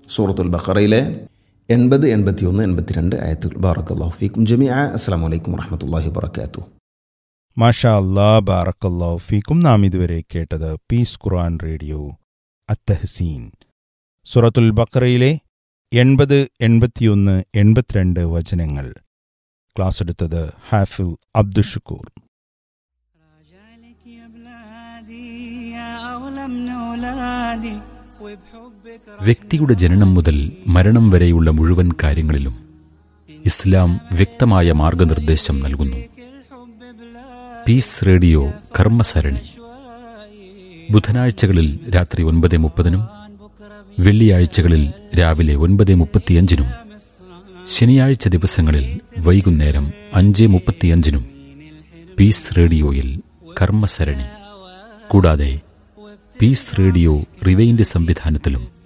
സൂറത്തുൽ ബഖറയിലെ എൺപത് എൺപത്തിയൊന്ന് എൺപത്തിരണ്ട് ആയത്തുൽ ബാറക്കല്ലാഹു ഫീക്കും ജമിഅ അസ്സാം വലൈക്കും വറഹമത്തല്ലാഹി വബർക്കാത്തു മാഷാ അല്ലാ ബാറക്കല്ലാ ഫീക്കും നാം ഇതുവരെ കേട്ടത് പീസ് ഖുർആൻ റേഡിയോ അത്തഹസീൻ സുറത്തുൽ ബക്കറയിലെ എൺപത് എൺപത്തിയൊന്ന് എൺപത്തിരണ്ട് വചനങ്ങൾ ക്ലാസ് എടുത്തത് ഹാഫിൽ അബ്ദുഷക്കൂർ راجعلك يا بلادي يا أغلى من أولادي وبحبك വ്യക്തിയുടെ ജനനം മുതൽ മരണം വരെയുള്ള മുഴുവൻ കാര്യങ്ങളിലും ഇസ്ലാം വ്യക്തമായ മാർഗനിർദ്ദേശം നൽകുന്നു الحب بلا പീസ് റേഡിയോ കർമ്മസരണി ബുധനാഴ്ചകളിൽ രാത്രി ഒൻപത് മുപ്പതിനും വെള്ളിയാഴ്ചകളിൽ രാവിലെ ഒൻപത് മുപ്പത്തിയഞ്ചിനും ശനിയാഴ്ച ദിവസങ്ങളിൽ വൈകുന്നേരം അഞ്ച് മുപ്പത്തിയഞ്ചിനും പീസ് റേഡിയോയിൽ കർമ്മസരണി കൂടാതെ പീസ് റേഡിയോ റിവൈൻഡ് സംവിധാനത്തിലും